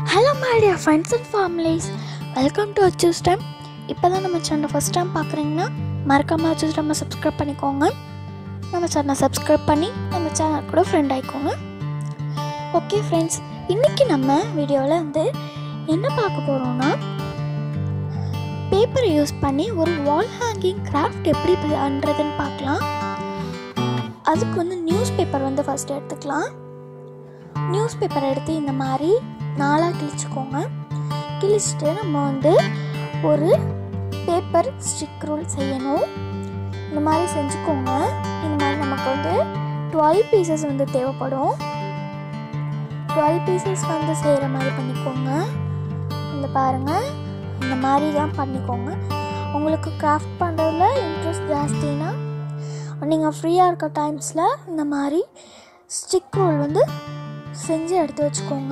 hello my dear friends and families welcome to Achu's time இப்போ தான் நம்ம சேனலை ஃபஸ்ட் டைம் பார்க்குறீங்கன்னா மறக்காமல் அச்சூஸ் டைமை சப்ஸ்கிரைப் பண்ணிக்கோங்க நம்ம சேனலை சப்ஸ்கிரைப் பண்ணி நம்ம சேனல் கூட ஃப்ரெண்ட் ஆயிக்கோங்க ஓகே ஃப்ரெண்ட்ஸ் இன்றைக்கி நம்ம வீடியோவில் வந்து என்ன பார்க்க போகிறோம்னா பேப்பரை யூஸ் பண்ணி ஒரு வால் ஹேங்கிங் கிராஃப்ட் எப்படி பண்ணுறதுன்னு பார்க்கலாம் அதுக்கு வந்து நியூஸ் பேப்பர் வந்து ஃபஸ்ட்டு எடுத்துக்கலாம் நியூஸ் பேப்பர் எடுத்து இந்த மாதிரி நாலாக கிழிச்சுக்கோங்க கிழிச்சிட்டு நம்ம வந்து ஒரு பேப்பர் ஸ்டிக் ரூல் செய்யணும் இந்த மாதிரி செஞ்சுக்கோங்க இந்த மாதிரி நமக்கு வந்து டுவெல் பீசஸ் வந்து தேவைப்படும் டுவெல் பீசஸ் வந்து செய்கிற மாதிரி பண்ணிக்கோங்க இந்த பாருங்கள் இந்த மாதிரி தான் பண்ணிக்கோங்க உங்களுக்கு கிராஃப்ட் பண்ணுறதுல இன்ட்ரெஸ்ட் ஜாஸ்தினா நீங்கள் ஃப்ரீயாக இருக்க டைம்ஸில் இந்த மாதிரி ஸ்டிக் ரோல் வந்து செஞ்சு எடுத்து வச்சுக்கோங்க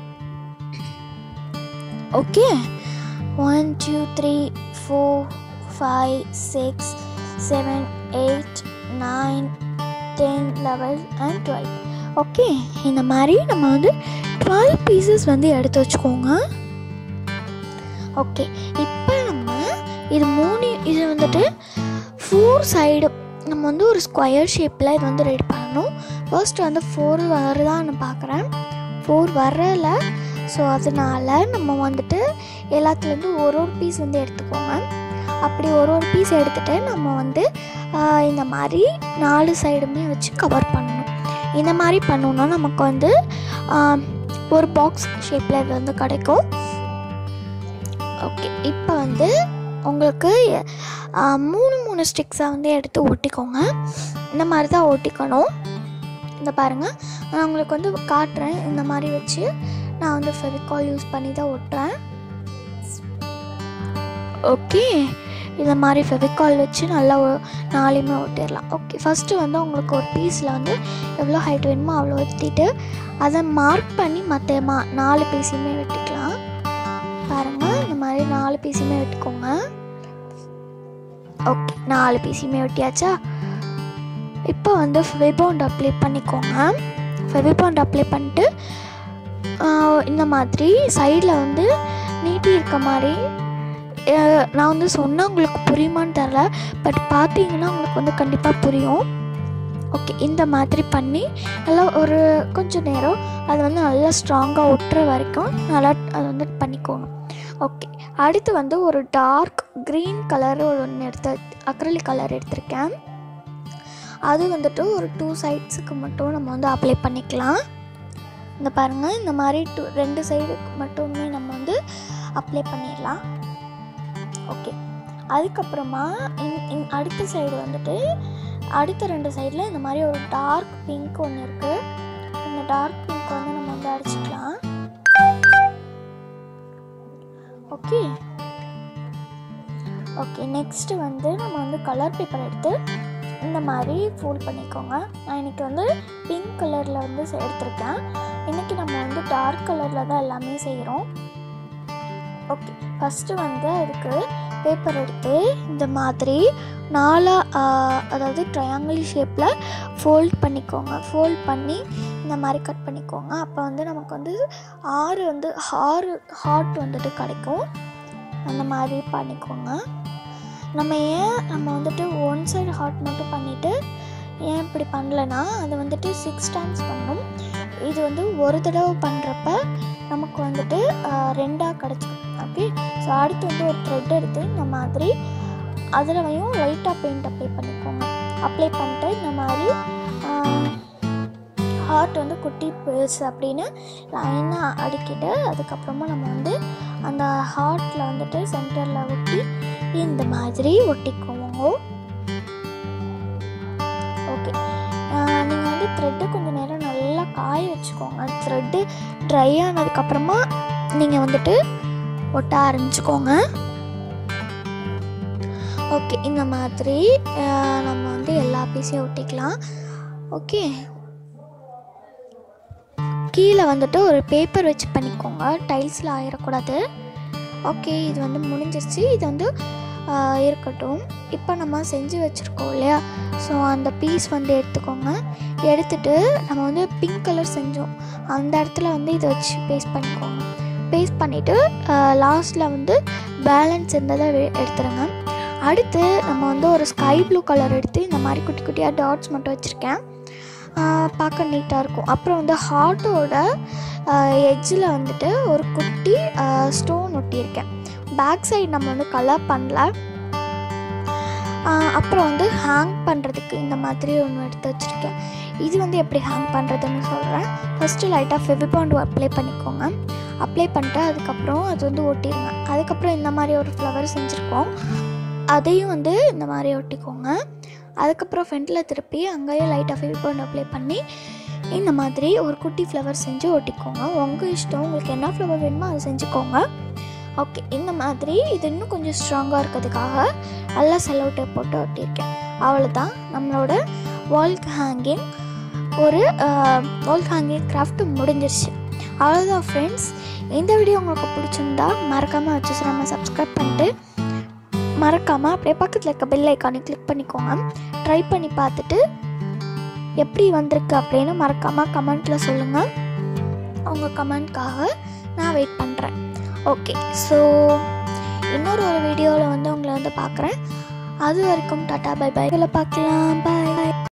okay one two three four five six seven eight nine ten level and twelve okay இந்த மாதிரி நம்ம வந்து டுவெல் பீசஸ் வந்து எடுத்து வச்சுக்கோங்க ஓகே இப்போ நம்ம இது மூணு இது வந்துட்டு ஃபோர் சைடு நம்ம வந்து ஒரு ஸ்கொயர் ஷேப்பில் இது வந்து ரெடி பண்ணணும் ஃபர்ஸ்ட் வந்து ஃபோர் வருதான்னு பார்க்குறேன் ஃபோர் வரல ஸோ அதனால் நம்ம வந்துட்டு எல்லாத்துலேருந்து ஒரு ஒரு பீஸ் வந்து எடுத்துக்கோங்க அப்படி ஒரு ஒரு பீஸ் எடுத்துகிட்டு நம்ம வந்து ஆஹ், இந்த மாதிரி நாலு சைடுமே வச்சு கவர் பண்ணணும் இந்த மாதிரி பண்ணோன்னா நமக்கு வந்து ஆஹ், ஒரு பாக்ஸ் ஷேப்பில் இது வந்து கிடைக்கும் ஓகே இப்போ வந்து உங்களுக்கு ஆஹ், மூணு மூணு ஸ்டிக்ஸாக வந்து எடுத்து ஒட்டிக்கோங்க இந்த மாதிரி தான் ஒட்டிக்கணும் இந்த பாருங்கள் நான் உங்களுக்கு வந்து காட்டுறேன் இந்த மாதிரி வச்சு நான் வந்து ஃபெவிகால் யூஸ் பண்ணி தான் ஒட்டுறேன் ஓகே இந்த மாதிரி ஃபெவிகால் வச்சு நல்லா ஒ- நாலையுமே ஒட்டிடலாம் ஓகே ஃபஸ்ட்டு வந்து உங்களுக்கு ஒரு பீஸில் வந்து எவ்வளோ ஹைட் வேணுமோ அவ்வளோ ஒட்டிட்டு அதை மார்க் பண்ணி மற்ற மா நாலு பீஸையுமே வெட்டிக்கலாம் பாருங்கள் இந்த மாதிரி நாலு பீஸையுமே வெட்டிக்கோங்க ஓகே நாலு பீஸையுமே வெட்டியாச்சா இப்போ வந்து ஃபெவிபாண்ட் அப்ளை பண்ணிக்கோங்க ஃபெவிபாண்ட் அப்ளை பண்ணிட்டு ஆஹ், இந்த மாதிரி சைடில் வந்து நீட்டி இருக்க மாதிரி ஆஹ், நான் வந்து சொன்னால் உங்களுக்கு புரியுமான்னு தெரில பட் பார்த்தீங்கன்னா உங்களுக்கு வந்து கண்டிப்பாக புரியும் ஓகே இந்த மாதிரி பண்ணி நல்லா ஒரு கொஞ்சம் நேரம் அது வந்து நல்லா ஸ்ட்ராங்காக ஒட்டுற வரைக்கும் நல்லா அது வந்து பண்ணிக்கோங்க ஓகே அடுத்து வந்து ஒரு டார்க் க்ரீன் கலர் ஒன்று எடுத்து அக்ரலிக் கலர் எடுத்திருக்கேன் அது வந்துட்டு ஒரு டூ சைட்ஸுக்கு மட்டும் நம்ம வந்து அப்ளை பண்ணிக்கலாம் இந்த பாருங்கள் இந்த மாதிரி டூ ரெண்டு சைடுக்கு மட்டுமே நம்ம வந்து அப்ளை பண்ணிடலாம் ஓகே அதுக்கப்புறமா இன் இன் அடுத்த சைடு வந்துட்டு அடுத்த ரெண்டு சைடில் இந்த மாதிரி ஒரு டார்க் பிங்க் ஒன்று இருக்குது இந்த டார்க் பிங்க் வந்து நம்ம வந்து அடிச்சுக்கலாம் ஓகே ஓகே நெக்ஸ்ட்டு வந்து நம்ம வந்து கலர் பேப்பர் எடுத்து இந்த மாதிரி ஃபோல்ட் பண்ணிக்கோங்க நான் இன்னைக்கு வந்து பிங்க் கலரில் வந்து செ- எடுத்திருக்கேன் இன்னைக்கு நம்ம வந்து டார்க் கலரில் தான் எல்லாமே செய்கிறோம் ஓகே ஃபஸ்ட்டு வந்து அதுக்கு பேப்பர் எடுத்து இந்த மாதிரி நாலாக அதாவது ட்ரையாங்கிள் ஷேப்பில் ஃபோல்ட் பண்ணிக்கோங்க ஃபோல்ட் பண்ணி இந்த மாதிரி கட் பண்ணிக்கோங்க அப்போ வந்து நமக்கு வந்து ஆறு வந்து ஆறு ஹார்ட் வந்துட்டு கிடைக்கும் அந்த மாதிரி பண்ணிக்கோங்க நம்ம ஏன் நம்ம வந்துட்டு ஒன் சைடு ஹார்ட் மட்டும் பண்ணிவிட்டு ஏன் இப்படி பண்ணலனா அது வந்துட்டு சிக்ஸ் டைம்ஸ் பண்ணணும் இது வந்து ஒரு தடவை பண்ணுறப்ப நமக்கு வந்துட்டு ரெண்டாக கிடச்சிடும் ஓகே ஸோ அடுத்து வந்து ஒரு த்ரெட் எடுத்து இந்த மாதிரி அதுலவையும் லைட்டாக பெயிண்ட் அப்ளை பண்ணிக்கோங்க அப்ளை பண்ணிட்டு இந்த மாதிரி ஹார்ட் வந்து குட்டி பெருசு அப்படின்னு லைனாக அடுக்கிட்டு அதுக்கப்புறமா நம்ம வந்து அந்த ஹார்ட்டில் வந்துட்டு சென்டரில் ஒட்டி இந்த மாதிரி ஒட்டிக்குவோங்க ஓகே நீங்கள் வந்து த்ரெட்டு கொஞ்சம் நேரம் நல்லா காய வச்சுக்கோங்க த்ரெட்டு ட்ரை ஆனதுக்கப்புறமா நீங்கள் வந்துட்டு ஒட்ட ஆரம்பிச்சுக்கோங்க ஓகே இந்த மாதிரி ஆஹ், நம்ம வந்து எல்லா பீஸையும் ஒட்டிக்கலாம் ஓகே கீழே வந்துட்டு ஒரு பேப்பர் வச்சு பண்ணிக்கோங்க டைல்ஸில் ஆயிடக்கூடாது ஓகே இது வந்து முடிஞ்சிருச்சு இது வந்து ஆஹ், இருக்கட்டும் இப்போ நம்ம செஞ்சு வச்சுருக்கோம் இல்லையா ஸோ அந்த பீஸ் வந்து எடுத்துக்கோங்க எடுத்துட்டு நம்ம வந்து பிங்க் கலர் செஞ்சோம் அந்த இடத்துல வந்து இதை வச்சு பேஸ்ட் பண்ணிக்கோங்க பேஸ்ட் பண்ணிவிட்டு லாஸ்ட்டில் வந்து பேலன்ஸ் இருந்ததை வெ- எடுத்துருங்க அடுத்து நம்ம வந்து ஒரு ஸ்கை ப்ளூ கலர் எடுத்து இந்த மாதிரி குட்டி குட்டியாக டாட்ஸ் மட்டும் வச்சுருக்கேன் பார்க்க நீட்டாக இருக்கும் அப்புறம் வந்து ஹார்ட்டோட எட்ஜில் வந்துட்டு ஒரு குட்டி ஸ்டோன் ஒட்டியிருக்கேன் பேக் சைடு நம்ம வந்து கலர் பண்ணல ஆஹ் அப்புறம் வந்து ஹேங் பண்ணுறதுக்கு இந்த மாதிரி ஒன்று எடுத்து வச்சுருக்கேன் இது வந்து எப்படி ஹேங் பண்ணுறதுன்னு சொல்கிறேன் ஃபஸ்ட்டு லைட்டாக ஃபெவிபாண்ட் அப்ளை பண்ணிக்கோங்க அப்ளை பண்ணிட்டு அதுக்கப்புறம் அது வந்து ஒட்டிடுங்க அதுக்கப்புறம் இந்த மாதிரி ஒரு ஃப்ளவர் செஞ்சுருக்கோம் அதையும் வந்து இந்த மாதிரி ஒட்டிக்கோங்க அதுக்கப்புறம் ஃப்ரண்ட்டில் திருப்பி அங்கேயும் லைட்டாக ஃபெவிபாண்ட் அப்ளை பண்ணி இந்த மாதிரி ஒரு குட்டி ஃப்ளவர் செஞ்சு ஒட்டிக்கோங்க உங்கள் இஷ்டம் உங்களுக்கு என்ன ஃப்ளவர் வேணுமோ அதை செஞ்சுக்கோங்க ஓகே இந்த மாதிரி இது இன்னும் கொஞ்சம் ஸ்ட்ராங்காக இருக்கிறதுக்காக நல்லா செலவு டேப் போட்டு ஒட்டியிருக்கேன் அவ்வளோதான் நம்மளோட வால் ஹேங்கிங் ஒரு வால் ஹேங்கிங் கிராஃப்ட் முடிஞ்சிருச்சு அவ்வளோதான் ஃப்ரெண்ட்ஸ் இந்த வீடியோ உங்களுக்கு பிடிச்சிருந்தா மறக்காமல் வச்சு நம்ம சப்ஸ்கிரைப் பண்ணிட்டு மறக்காமல் அப்படியே பக்கத்தில் இருக்க பெல் ஐக்கானை கிளிக் பண்ணிக்கோங்க ட்ரை பண்ணி பார்த்துட்டு எப்படி வந்திருக்கு அப்படின்னு மறக்காமல் கமெண்ட்டில் சொல்லுங்கள் உங்கள் கமெண்ட்காக நான் வெயிட் பண்ணுறேன் ஓகே ஸோ இன்னொரு ஒரு வீடியோவில் வந்து உங்களை வந்து பார்க்குறேன் அது வரைக்கும் டாட்டா பை பை இதில் பார்க்கலாம் பை